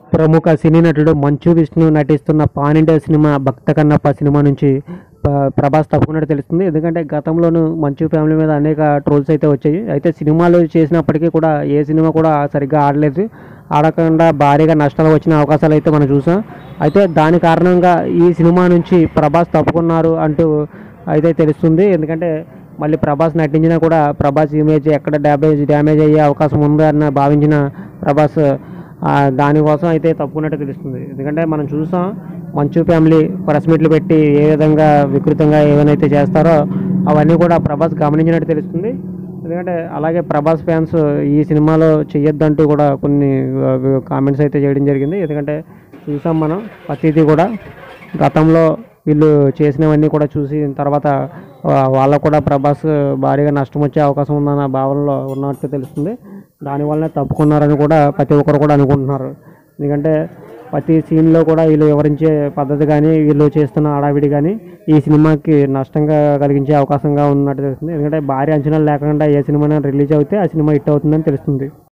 ప్రముఖ సినీ నటుడు మంచు విష్ణు నటిస్తున్న పాన్ ఇండియా సినిమా భక్త కన్నప్ప సినిమా నుంచి ప- ప్రభాస్ తప్పుకున్నట్టు తెలుస్తుంది ఎందుకంటే గతంలోనూ మంచు ఫ్యామిలీ మీద అనేక ట్రోల్స్ అయితే వచ్చాయి అయితే సినిమాలు చేసినప్పటికీ కూడా ఏ సినిమా కూడా సరిగ్గా ఆడలేదు ఆడకుండా భారీగా నష్టాలు వచ్చిన అవకాశాలు అయితే మనం చూసాం అయితే దాని కారణంగా ఈ సినిమా నుంచి ప్రభాస్ తప్పుకున్నారు అంటూ అయితే తెలుస్తుంది ఎందుకంటే మళ్ళీ ప్రభాస్ నటించినా కూడా ప్రభాస్ ఇమేజ్ ఎక్కడ డ్యామేజ్ డ్యామేజ్ అయ్యే అవకాశం ఉందని భావించిన ప్రభాస్ ఆ, దానికోసం అయితే తప్పుకున్నట్టు తెలుస్తుంది ఎందుకంటే మనం చూసాం మంచు ఫ్యామిలీ ప్రెస్ మీట్లు పెట్టి ఏ విధంగా వికృతంగా ఏవైతే చేస్తారో అవన్నీ కూడా ప్రభాస్ గమనించినట్టు తెలుస్తుంది ఎందుకంటే అలాగే ప్రభాస్ ఫ్యాన్స్ ఈ సినిమాలో చెయ్యొద్దంటూ కూడా కొన్ని కామెంట్స్ అయితే చేయడం జరిగింది ఎందుకంటే చూసాం మనం ప్రతిదీ కూడా గతంలో వీళ్ళు చేసినవన్నీ కూడా చూసి తర్వాత వా- వాళ్ళకు కూడా ప్రభాస్ భారీగా నష్టం వచ్చే అవకాశం ఉందన్న భావనలో ఉన్నట్టు తెలుస్తుంది దానివల్లనే తప్పుకున్నారని కూడా ప్రతి ఒక్కరు కూడా అనుకుంటున్నారు ఎందుకంటే ప్రతి సీన్లో కూడా వీళ్ళు వివరించే పద్ధతి కానీ వీళ్ళు చేస్తున్న హడావిడి కానీ ఈ సినిమాకి నష్టంగా కలిగించే అవకాశంగా ఉన్నట్టు తెలుస్తుంది ఎందుకంటే భారీ అంచనాలు లేకుండా ఏ సినిమా రిలీజ్ అవుతే ఆ సినిమా హిట్ అవుతుందని తెలుస్తుంది